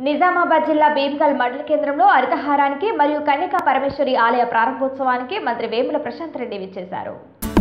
నిజామాబాద్ జిల్లా భీమ్గల్ మండల కేంద్రంలో హరితహారానికి మరియు కన్యకా పరమేశ్వరి ఆలయ ప్రారంభోత్సవానికి మంత్రి వేముల ప్రశాంత్ రెడ్డి విచ్చేశారు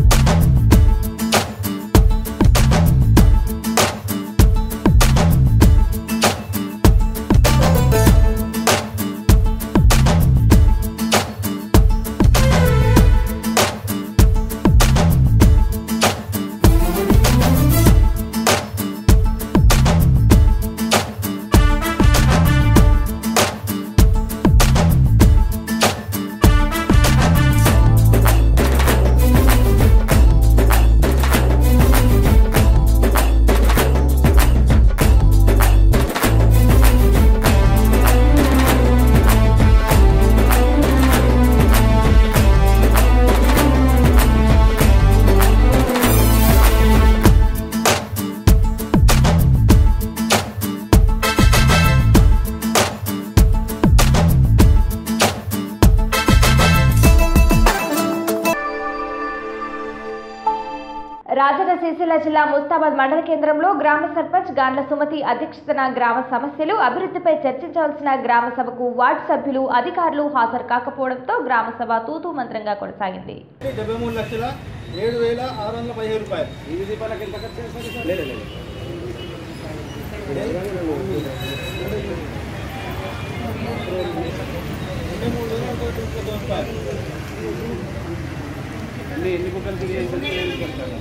రాజన్న సిరిసిల్ల జిల్లా ముస్తాబాద్ మండల కేంద్రంలో గ్రామ సర్పంచ్ గాండ్ల సుమతి అధ్యక్షతన గ్రామ సమస్యలు అభివృద్ధిపై చర్చించవలసిన గ్రామ సభకు వార్డు సభ్యులు అధికారులు హాజరు కాకపోవడంతో గ్రామ సభ తూతూ మంత్రంగా కొనసాగింది డెబ్బై మూడు లక్షల ఏడు వేల ఆరు వందల పదిహేను రూపాయలు ఇది దీపాలకు ఎంత ఖర్చు చేస్తారు సార్? లేదు, లేదు. డెబ్బై మూడు వేల ఒక ముప్పై తొమ్మిది రూపాయలు ఎన్ని ఎన్ని కుక్కలు తిరిగి ఎంత చేయాలి సార్?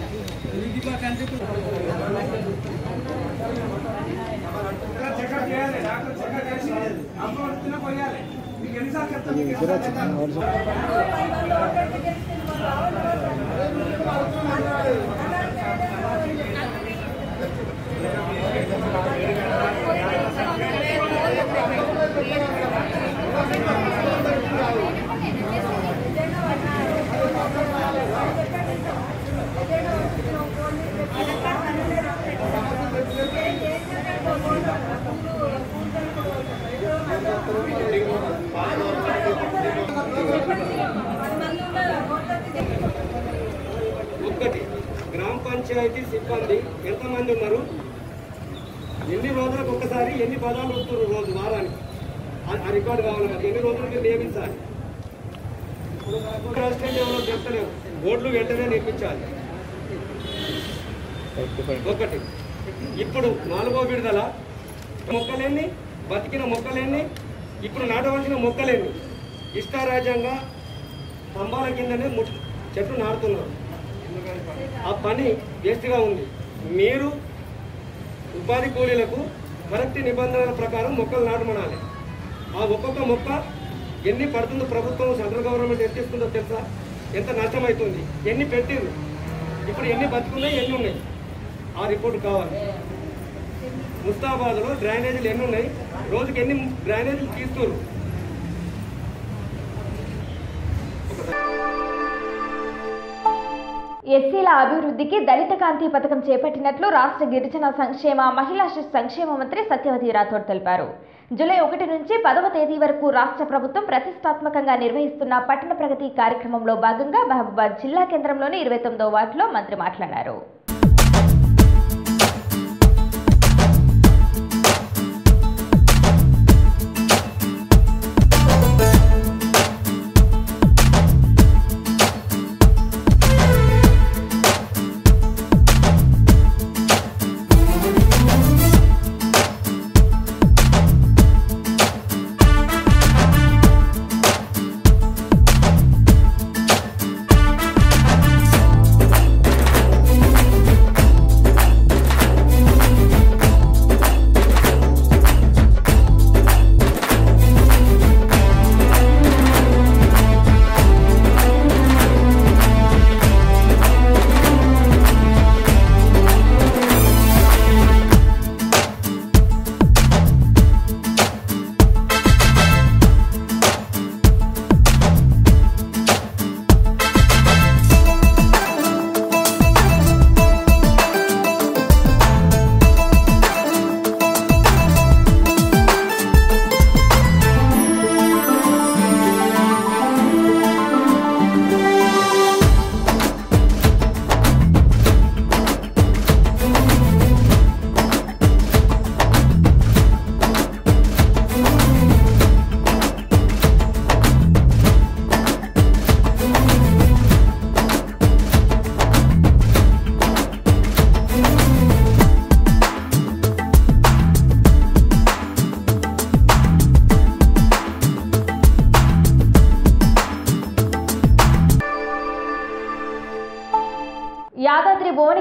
ఒక్కటి గ్రామ పంచాయతీ సిబ్బంది ఎంతమంది ఉన్నారు ఎన్ని రోజులకు ఒక్కసారి ఎన్ని పదాలు వస్తున్నారు రోజు వారానికి ఆ- ఆ రికార్డు కావాలి కదా ఎన్ని రోజులకి నియమించాలి అసిస్టెంట్ ఎవరో చెప్తలేవు బోర్డులు వెంటనే నిర్మించాలి ఒకటి ఇప్పుడు నాలుగో విడుదల మొక్కలెన్ని బతికిన మొక్కలెన్ని ఇప్పుడు నాటవలసిన మొక్కలెన్ని ఇష్టారాజ్యంగా స్తంభాల కిందనే ముట్- చెట్లు నాటుతున్నారు ఆ పని వేస్ట్గా ఉంది మీరు ఉపాధి కూలీలకు కరెక్ట్ నిబంధనల ప్రకారం మొక్కలు నాటమనాలి ఆ ఒక్కొక్క మొక్క ఎన్ని పడుతుందో ప్రభుత్వం సెంట్రల్ గవర్నమెంట్ ఎంత ఇస్తుందో తెలుసా ఎంత నష్టం అవుతుంది ఎన్ని పెట్టిరు ఇప్పుడు ఎన్ని బతుకున్నాయి ఎన్ని ఉన్నాయి ఆ రిపోర్ట్ కావాలి ముస్తాబాద్లో డ్రైనేజీలు ఎన్ని ఉన్నాయి రోజుకి ఎన్ని డ్రైనేజీలు తీస్తున్నారు ఎస్సీల అభివృద్ధికి దళిత కాంతి పథకం చేపట్టినట్లు రాష్ట్ర గిరిజన సంక్షేమ మహిళా శిశు సంక్షేమ మంత్రి సత్యవతి రాథోడ్ తెలిపారు జూలై ఒకటి నుంచి పదవ తేదీ వరకు రాష్ట్ర ప్రభుత్వం ప్రతిష్టాత్మకంగా నిర్వహిస్తున్న పట్టణ ప్రగతి కార్యక్రమంలో భాగంగా మహబూబాద్ జిల్లా కేంద్రంలోని ఇరవై తొమ్మిదో వార్డులో మంత్రి మాట్లాడారు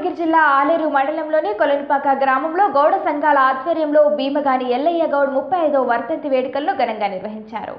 భువనగిరి జిల్లా ఆలేరు మండలంలోని కొలనిపాక గ్రామంలో గౌడ సంఘాల ఆధ్వర్యంలో భీమగాని ఎల్లయ్య గౌడ్ ముప్పై ఐదో వర్ధంతి వేడుకలను ఘనంగా నిర్వహించారు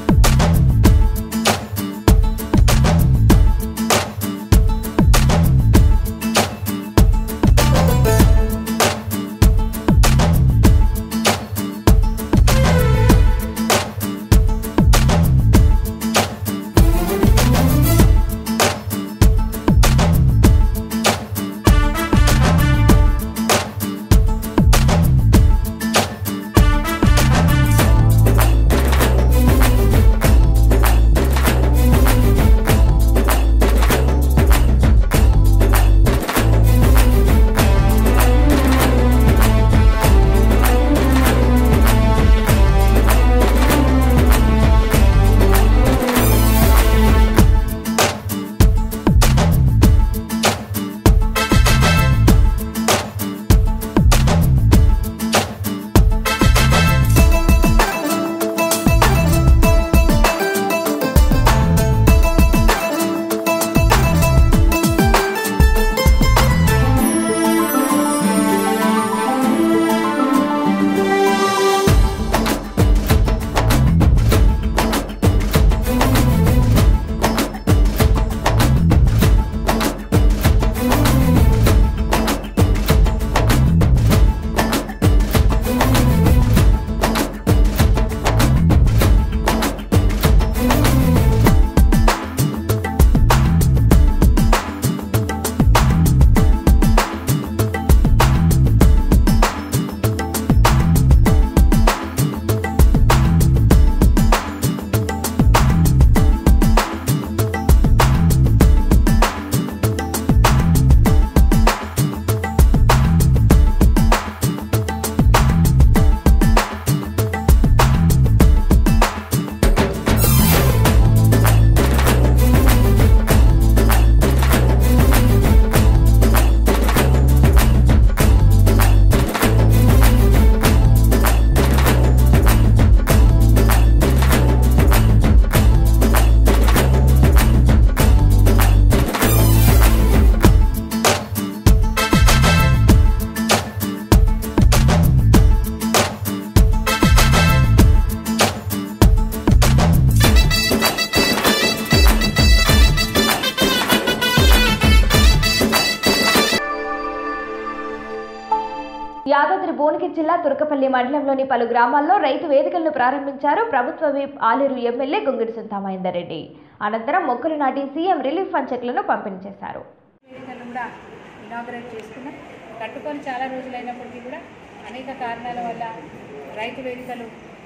యాదాద్రి భువనగిరి జిల్లా తురకపల్లి మండలంలోని పలు గ్రామాల్లో రైతు వేదికలను ప్రారంభించారు ప్రభుత్వ విప్ ఆలేరు ఎమ్మెల్యే గొంగిడి సుంతామహేందర్ రెడ్డి అనంతరం మొక్కలు నాటి సీఎం రిలీఫ్ ఫండ్ చెక్లను పంపిణీ చేశారు వేదికలను కూడా ఇనాగరేట్ చేసుకున్నాం కట్టుకొని చాలా రోజులైనప్పటికీ కూడా అనేక కారణాల వల్ల రైతు వేదికలు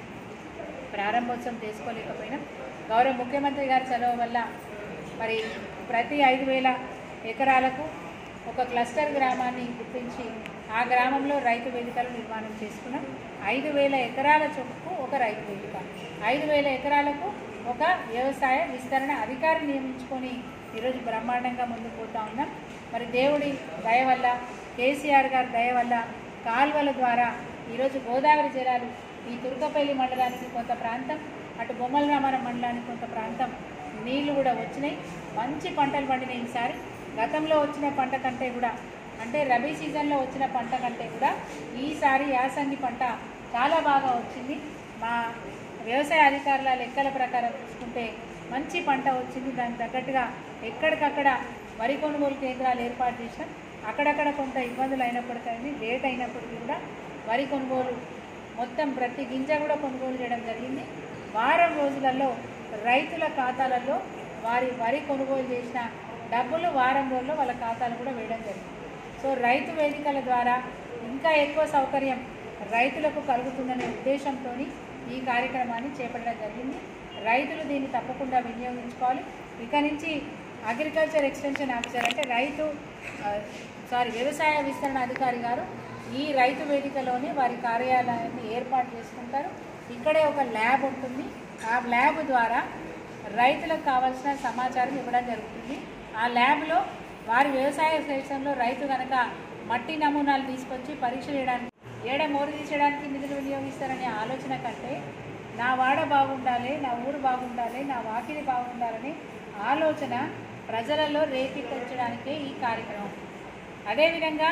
ప్రారంభోత్సవం చేసుకోలేకపోయినాం గౌరవ ముఖ్యమంత్రి గారి చొరవ వల్ల మరి ప్రతి ఐదు వేల ఎకరాలకు ఒక క్లస్టర్ గ్రామాన్ని గుర్తించి ఆ గ్రామంలో రైతు వేదికలు నిర్మాణం చేసుకున్నాం ఐదు వేల ఎకరాల చొప్పుకు ఒక రైతు వేదిక ఐదు వేల ఎకరాలకు ఒక వ్యవసాయ విస్తరణ అధికారి నియమించుకొని ఈరోజు బ్రహ్మాండంగా ముందుకు పోతా ఉన్నాం మరి దేవుడి దయ వల్ల కేసీఆర్ గారి దయ వల్ల కాల్వల ద్వారా ఈరోజు గోదావరి జలాలు ఈ తుర్కపల్లి మండలానికి కొంత ప్రాంతం అటు బొమ్మల రామారం మండలానికి కొంత ప్రాంతం నీళ్లు కూడా వచ్చినాయి మంచి పంటలు పండినాయి ఈసారి గతంలో వచ్చిన పంట కంటే కూడా అంటే రబీ సీజన్లో వచ్చిన పంట కంటే కూడా ఈసారి యాసంగి పంట చాలా బాగా వచ్చింది మా వ్యవసాయ అధికారుల లెక్కల ప్రకారం చూసుకుంటే మంచి పంట వచ్చింది దానికి తగ్గట్టుగా ఎక్కడికక్కడ వరి కొనుగోలు కేంద్రాలు ఏర్పాటు చేసినాం అక్కడక్కడ కొంత ఇబ్బందులు అయినప్పటికీ లేట్ అయినప్పటికీ కూడా వరి కొనుగోలు మొత్తం ప్రతి గింజ కూడా కొనుగోలు చేయడం జరిగింది వారం రోజులలో రైతుల ఖాతాలలో వారి వరి కొనుగోలు చేసిన డబ్బులు వారం రోజుల్లో వాళ్ళ ఖాతాలు కూడా వేయడం జరిగింది సో రైతు వేదికల ద్వారా ఇంకా ఎక్కువ సౌకర్యం రైతులకు కలుగుతుందనే ఉద్దేశంతో ఈ కార్యక్రమాన్ని చేపట్టడం జరిగింది రైతులు దీన్ని తప్పకుండా వినియోగించుకోవాలి ఇక నుంచి అగ్రికల్చర్ ఎక్స్టెన్షన్ ఆఫీసర్ అంటే రైతు ఆ, సారీ వ్యవసాయ విస్తరణ అధికారి గారు ఈ రైతు వేదికలోనే వారి కార్యాలయాన్ని ఏర్పాటు చేసుకుంటారు ఇక్కడే ఒక ల్యాబ్ ఉంటుంది ఆ ల్యాబ్ ద్వారా రైతులకు కావాల్సిన సమాచారం ఇవ్వడం జరుగుతుంది ఆ ల్యాబ్లో వారి వ్యవసాయ క్షేత్రంలో రైతు కనుక మట్టి నమూనాలు తీసుకొచ్చి పరీక్ష చేయడానికి ఏడ మోరు తీసేయడానికి నిధులు వినియోగిస్తారనే ఆలోచన కంటే నా వాడ బాగుండాలి నా ఊరు బాగుండాలి నా వాకిలి బాగుండాలనే ఆలోచన ప్రజలలో రేకెత్తించడానికే ఈ కార్యక్రమం అదేవిధంగా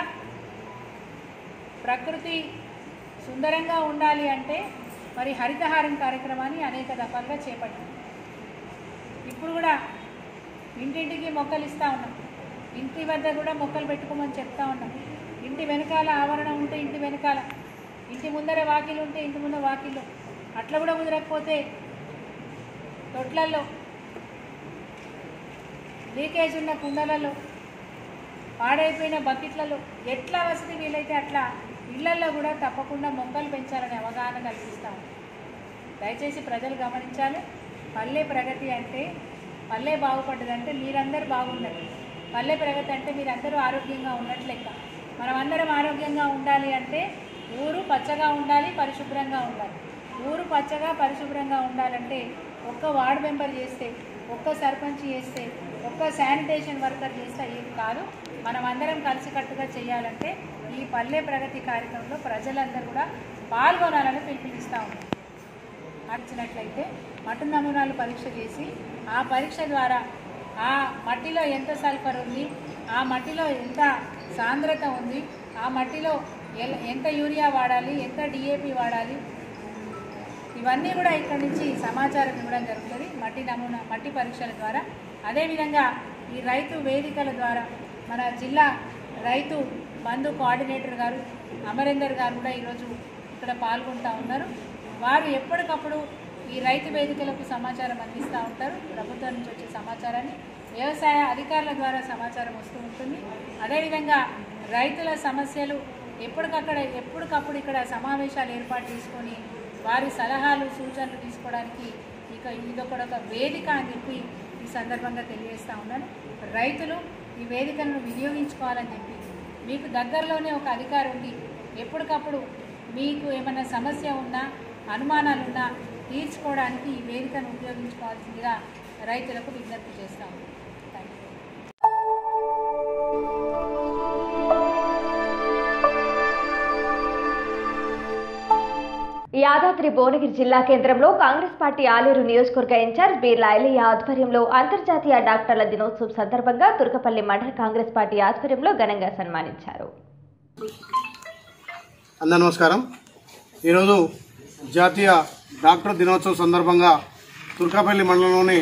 ప్రకృతి సుందరంగా ఉండాలి అంటే మరి హరితహారం కార్యక్రమాన్ని అనేక దఫాలుగా చేపట్టాం ఇప్పుడు కూడా ఇంటింటికి మొక్కలు ఇస్తూ ఉన్నాం ఇంటి వద్ద కూడా మొక్కలు పెట్టుకోమని చెప్తా ఉన్నాం ఇంటి వెనకాల ఆవరణ ఉంటే ఇంటి వెనకాల ఇంటి ముందర వాకిలు ఉంటే ఇంటి ముందర వాకిల్లో అట్లా కూడా కుదరకపోతే తొట్లల్లో లీకేజ్ ఉన్న కుండలలో పాడైపోయిన బకెట్లలో ఎట్లా వసతి వీలైతే అట్లా ఇళ్లలో కూడా తప్పకుండా మొక్కలు పెంచాలనే అవగాహన కల్పిస్తాం దయచేసి ప్రజలు గమనించాలి పల్లె ప్రగతి అంటే పల్లె బాగుపడ్డదంటే మీరందరూ బాగుండాలి పల్లె ప్రగతి అంటే మీరందరూ ఆరోగ్యంగా ఉన్నట్లు లెక్క మనమందరం ఆరోగ్యంగా ఉండాలి అంటే ఊరు పచ్చగా ఉండాలి పరిశుభ్రంగా ఉండాలి ఊరు పచ్చగా పరిశుభ్రంగా ఉండాలంటే ఒక్క వార్డు మెంబర్ చేస్తే ఒక్క సర్పంచ్ చేస్తే ఒక్క శానిటేషన్ వర్కర్ చేస్తే ఏం కాదు మనమందరం కలిసికట్టుగా చేయాలంటే ఈ పల్లె ప్రగతి కార్యక్రమంలో ప్రజలందరూ కూడా పాల్గొనాలని పిలుపునిస్తూ ఉన్నాం మార్చినట్లయితే మట్టి నమూనాలు పరీక్ష చేసి ఆ పరీక్ష ద్వారా ఆ మట్టిలో ఎంత సల్ఫర్ ఉంది ఆ మట్టిలో ఎంత సాంద్రత ఉంది ఆ మట్టిలో ఎల్- ఎంత యూరియా వాడాలి ఎంత డిఏపి వాడాలి ఇవన్నీ కూడా ఇక్కడ నుంచి సమాచారం ఇవ్వడం జరుగుతుంది మట్టి నమూనా మట్టి పరీక్షల ద్వారా అదేవిధంగా ఈ రైతు వేదికల ద్వారా మన జిల్లా రైతు బంధు కోఆర్డినేటర్ గారు అమరేందర్ గారు కూడా ఈరోజు ఇక్కడ పాల్గొంటూ ఉన్నారు వారు ఎప్పటికప్పుడు ఈ రైతు వేదికలకు సమాచారం అందిస్తూ ఉంటారు ప్రభుత్వం నుంచి వచ్చే సమాచారాన్ని వ్యవసాయ అధికారుల ద్వారా సమాచారం వస్తూ ఉంటుంది అదేవిధంగా రైతుల సమస్యలు ఎప్పటికక్కడ ఎప్పటికప్పుడు ఇక్కడ సమావేశాలు ఏర్పాటు చేసుకొని వారి సలహాలు సూచనలు తీసుకోవడానికి ఇక ఇదొకటి ఒక వేదిక అని చెప్పి ఈ సందర్భంగా తెలియజేస్తూ ఉన్నాను రైతులు ఈ వేదికలను వినియోగించుకోవాలని చెప్పి మీకు దగ్గరలోనే ఒక అధికారి ఉండి ఎప్పటికప్పుడు మీకు ఏమైనా సమస్య ఉన్నా అనుమానాలున్నా తీర్చుకోవడానికి ఈ వేదికను ఉపయోగించుకోవాల్సిందిగా రైతులకు విజ్ఞప్తి చేస్తాము థ్యాంక్ యూ యాదాద్రి భువనగిరి జిల్లా కేంద్రంలో కాంగ్రెస్ పార్టీ ఆలేరు నియోజకవర్గ ఇన్ఛార్జ్ బీర్లా ఐలయ్య ఆధ్వర్యంలో అంతర్జాతీయ డాక్టర్ల దినోత్సవం సందర్భంగా తుర్కపల్లి మండల కాంగ్రెస్ పార్టీ ఆధ్వర్యంలో ఘనంగా సన్మానించారు అందరు నమస్కారం ఈరోజు జాతీయ డాక్టర్ దినోత్సవం సందర్భంగా తుర్కాపల్లి మండలంలోని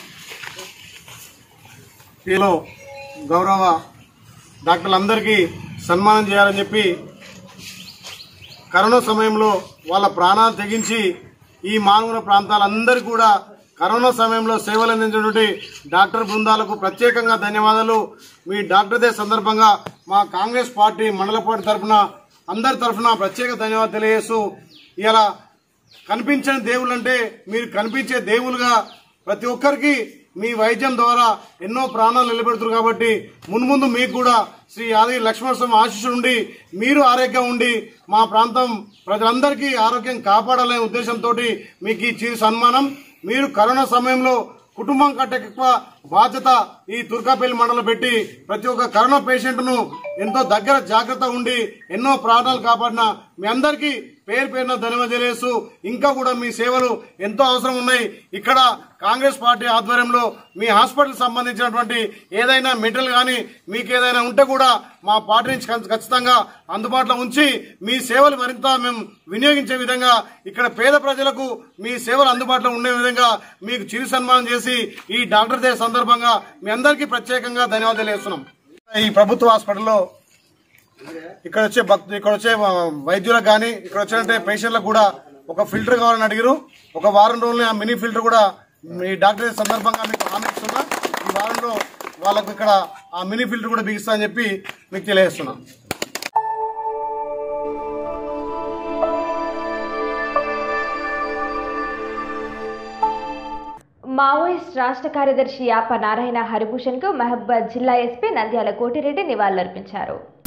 ఈలో గౌరవ డాక్టర్లందరికీ సన్మానం చేయాలని చెప్పి కరోనా సమయంలో వాళ్ళ ప్రాణాలు తెగించి ఈ మానవుల ప్రాంతాలందరికీ కూడా కరోనా సమయంలో సేవలు అందించినటువంటి డాక్టర్ బృందాలకు ప్రత్యేకంగా ధన్యవాదాలు మీ డాక్టర్ డే సందర్భంగా మా కాంగ్రెస్ పార్టీ మండల పార్టీ తరఫున అందరి తరఫున ప్రత్యేక ధన్యవాదాలు తెలియజేస్తూ ఇలా కనిపించని దేవుళ్ళు అంటే మీరు కనిపించే దేవులుగా ప్రతి ఒక్కరికి మీ వైద్యం ద్వారా ఎన్నో ప్రాణాలు నిలబెడుతున్నారు కాబట్టి మున్ముందు మీకు కూడా శ్రీ యాదగిరి లక్ష్మణస్వామి ఆశీస్సులు ఉండి మీరు ఆరోగ్యం ఉండి మా ప్రాంతం ప్రజలందరికీ ఆరోగ్యం కాపాడాలనే ఉద్దేశంతో మీకు ఈ చిరు సన్మానం మీరు కరోనా సమయంలో కుటుంబం కంటే ఎక్కువ బాధ్యత ఈ తుర్కాపల్లి మండలం పెట్టి ప్రతి ఒక్క కరోనా పేషెంట్ ను ఎంతో దగ్గర జాగ్రత్త ఉండి ఎన్నో ప్రాణాలు కాపాడిన మీ అందరికీ పేరు పేరున ధన్యవాదాలు తెలియజేస్తూ ఇంకా కూడా మీ సేవలు ఎంతో అవసరం ఉన్నాయి ఇక్కడ కాంగ్రెస్ పార్టీ ఆధ్వర్యంలో మీ హాస్పిటల్ సంబంధించినటువంటి ఏదైనా మెటీరియల్ కానీ మీకు ఏదైనా ఉంటే కూడా మా పార్టీ నుంచి ఖచ్- ఖచ్చితంగా అందుబాటులో ఉంచి మీ సేవలు మరింత మేము వినియోగించే విధంగా ఇక్కడ పేద ప్రజలకు మీ సేవలు అందుబాటులో ఉండే విధంగా మీకు చిరు సన్మానం చేసి ఈ డాక్టర్ డే సందర్భంగా మీ అందరికీ ప్రత్యేకంగా ధన్యవాదాలు తెలియజేస్తున్నాం ఈ ప్రభుత్వ హాస్పిటల్లో ఇక్కడ వచ్చే భక్తు ఇక్కడ వచ్చే ఆ, వైద్యులకు కానీ ఇక్కడ వచ్చే పేషెంట్లకు కూడా ఒక ఫిల్టర్ కావాలని అడిగారు ఒక వారం రోజులు ఆ మినీ ఫిల్టర్ కూడా మీ డాక్టర్ డే సందర్భంగా మీకు హామీ ఇస్తున్నా ఈ వారంలో వాళ్ళకు ఇక్కడ ఆ మినీ ఫిల్టర్ కూడా బిగిస్తా అని చెప్పి మీకు తెలియజేస్తున్నా మావోయిస్ట్ రాష్ట్ర కార్యదర్శి యాప నారాయణ హరిభూషణ్ కు మహబూబాద్ జిల్లా ఎస్పీ నంద్యాల కోటిరెడ్డి నివాళులర్పించారు